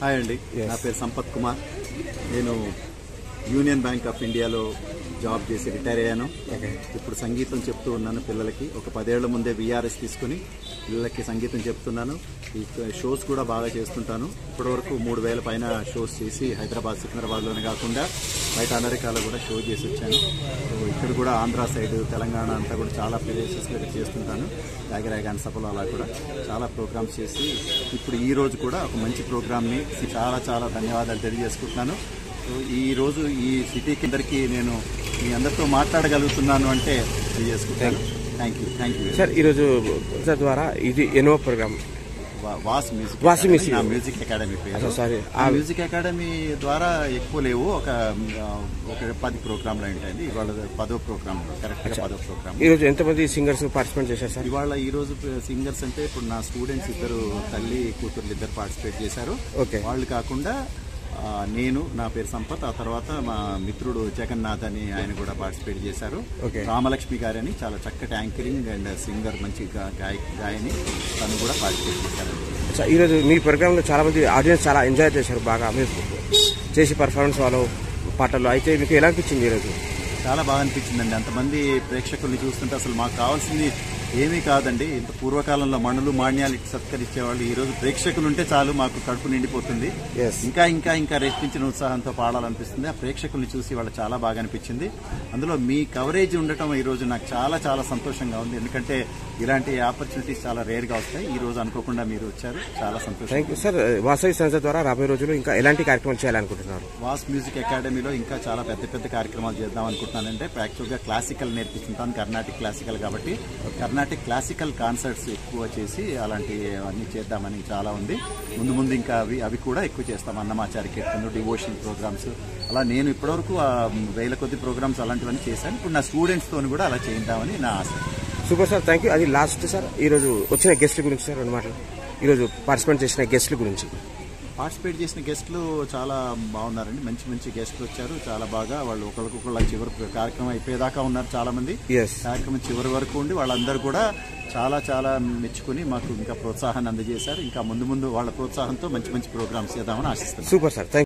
Hi అండి Yes. నా పేరు సంపత్ కుమార్ నేను యూనియన్ బ్యాంక్ ఆఫ్ ఇండియాలో జాబ్ చేసి రిటైర్ అయ్యాను Okay. ఇప్పుడు సంగీతం చెప్తూ ఉన్నాను పిల్లలకి ఒక పదేళ్ల ముందే విఆర్ఎస్ తీసుకుని పిల్లలకి సంగీతం చెప్తున్నాను ఈ షోస్ కూడా బాగా చేస్తుంటాను ఇప్పటివరకు మూడు వేల పైన షోస్ చేసి హైదరాబాద్ సికింద్రాబాద్లోనే కాకుండా బయట అమెరికాలో కూడా షో చేసి వచ్చాను సో ఇక్కడ కూడా ఆంధ్ర సైడ్ తెలంగాణ అంతా కూడా చాలా ప్లేసెస్లో చేస్తుంటాను రాగరాగాన్ సభలో అలా కూడా చాలా ప్రోగ్రామ్స్ చేసి ఇప్పుడు ఈ రోజు కూడా ఒక మంచి ప్రోగ్రామ్ని చాలా చాలా ధన్యవాదాలు తెలియజేసుకుంటున్నాను సో ఈ రోజు ఈ సిటీకి అందరికీ నేను మీ అందరితో మాట్లాడగలుగుతున్నాను అంటే తెలియజేసుకుంటాను thank you thank you sir ఈరోజు సార్ ద్వారా ఇది ఎన్నో ప్రోగ్రామ్ వా- వాస్ మ్యూజిక్ వాస్ అకాడమీ, మ్యూజిక్. నా మ్యూజిక్ అకాడమీ పేరు అచ్చా, సారీ. ఆ మ్యూజిక్ అకాడమీ ద్వారా ఎక్కువ లేవు ఒక ఆ, ఒక పది ప్రోగ్రాంలు ఉంటాయండి ఇవాళ పదో ప్రోగ్రామ్ కరెక్ట్ గా పదో ప్రోగ్రామ్ ఈరోజు ఎంతమంది సింగర్స్ పార్టిసిపేట్ చేశారు సార్ ఇవాళ ఈ రోజు సింగర్స్ అంటే ఇప్పుడు నా స్టూడెంట్స్ ఇద్దరు తల్లి కూతుర్లు ఇద్దరు పార్టిసిపేట్ చేశారు ఓకే. వాళ్ళు కాకుండా ఆ, నేను నా పేరు సంపత్ ఆ తర్వాత మా మిత్రుడు జగన్నాథ్ అని ఆయన కూడా పార్టిసిపేట్ చేశారు ఓకే. రామలక్ష్మి గారని చాలా చక్కటి యాంకరింగ్ అండ్ సింగర్ మంచి గా- గాయ గాయని తను కూడా పార్టిసిపేట్ చేశారు సార్ ఈరోజు మీ ప్రోగ్రాంలో చాలా మంది ఆడియన్స్ చాలా ఎంజాయ్ చేశారు బాగా మీరు చేసి పర్ఫార్మెన్స్ వాళ్ళు పాటలు అయితే మీకు ఎలా అనిపించింది ఈరోజు చాలా బాగా అనిపించిందండి అంతమంది ప్రేక్షకుల్ని చూస్తుంటే అసలు మాకు కావాల్సింది ఏమీ కాదండి ఇంత పూర్వకాలంలో మణులు మాణ్యాలు ఇచ్చి సత్కరించేవాళ్ళు ఈ రోజు ప్రేక్షకులు ఉంటే చాలు మాకు కడుపు నిండిపోతుంది Yes. ఇంకా ఇంకా ఇంకా రెట్టించిన ఉత్సాహంతో పాడాలనిపిస్తుంది ఆ ప్రేక్షకుల్ని చూసి వాళ్ళు చాలా బాగా అనిపించింది అందులో మీ కవరేజ్ ఉండటం ఈ రోజు నాకు చాలా చాలా సంతోషంగా ఉంది ఎందుకంటే ఇలాంటి ఆపర్చునిటీస్ చాలా రేర్ గా వస్తాయి ఈ రోజు అనుకోకుండా మీరు వచ్చారు చాలా సంతోషం థ్యాంక్ యూ సార్ వాసవి సంస్థ ద్వారా రాబోయే రోజుల్లో ఇంకా ఎలాంటి కార్యక్రమాలు చేయాలనుకుంటున్నారు వాస్ మ్యూజిక్ అకాడమీలో ఇంకా చాలా పెద్ద పెద్ద కార్యక్రమాలు చేద్దాం అనుకుంటున్నానంటే యాక్చువల్గా క్లాసికల్ నేర్పిస్తుంటాను కర్ణాటిక్ క్లాసికల్ కాబట్టి కర్ణాటిక్ క్లాసికల్ కాన్సర్ట్స్ ఎక్కువ చేసి అలాంటి అన్ని చేద్దామని చాలా ఉంది ముందు ముందు ఇంకా అవి అవి కూడా ఎక్కువ చేస్తాం అన్నమాచారి కీర్తనలు డివోషన్ ప్రోగ్రామ్స్ అలా నేను ఇప్పటివరకు ఆ వేల కొద్ది ప్రోగ్రామ్స్ అలాంటివన్నీ చేశాను ఇప్పుడు నా స్టూడెంట్స్తో కూడా అలా చేద్దామని నా ఆశ సూపర్ సార్ థ్యాంక్ యూ అది లాస్ట్ సార్ ఈరోజు వచ్చిన గెస్ట్ల గురించి సార్ రెండు మాటలు ఈరోజు పార్టిసిపేట్ చేసిన గెస్ట్ల గురించి పార్టిసిపేట్ చేసిన గెస్టులు చాలా బాగున్నారండి మంచి మంచి గెస్టులు వచ్చారు చాలా బాగా వాళ్ళు ఒకరికొకళ్ళ చివరి కార్యక్రమం అయిపోయేదాకా ఉన్నారు చాలా మంది ఎస్ కార్యక్రమం చివరి వరకు ఉండి వాళ్ళందరూ కూడా చాలా చాలా మెచ్చుకుని మాకు ఇంకా ప్రోత్సాహాన్ని అందజేశారు ఇంకా ముందు ముందు వాళ్ళ ప్రోత్సాహంతో మంచి మంచి ప్రోగ్రామ్స్ చేద్దామని ఆశిస్తున్నాను సూపర్ సార్ థ్యాంక్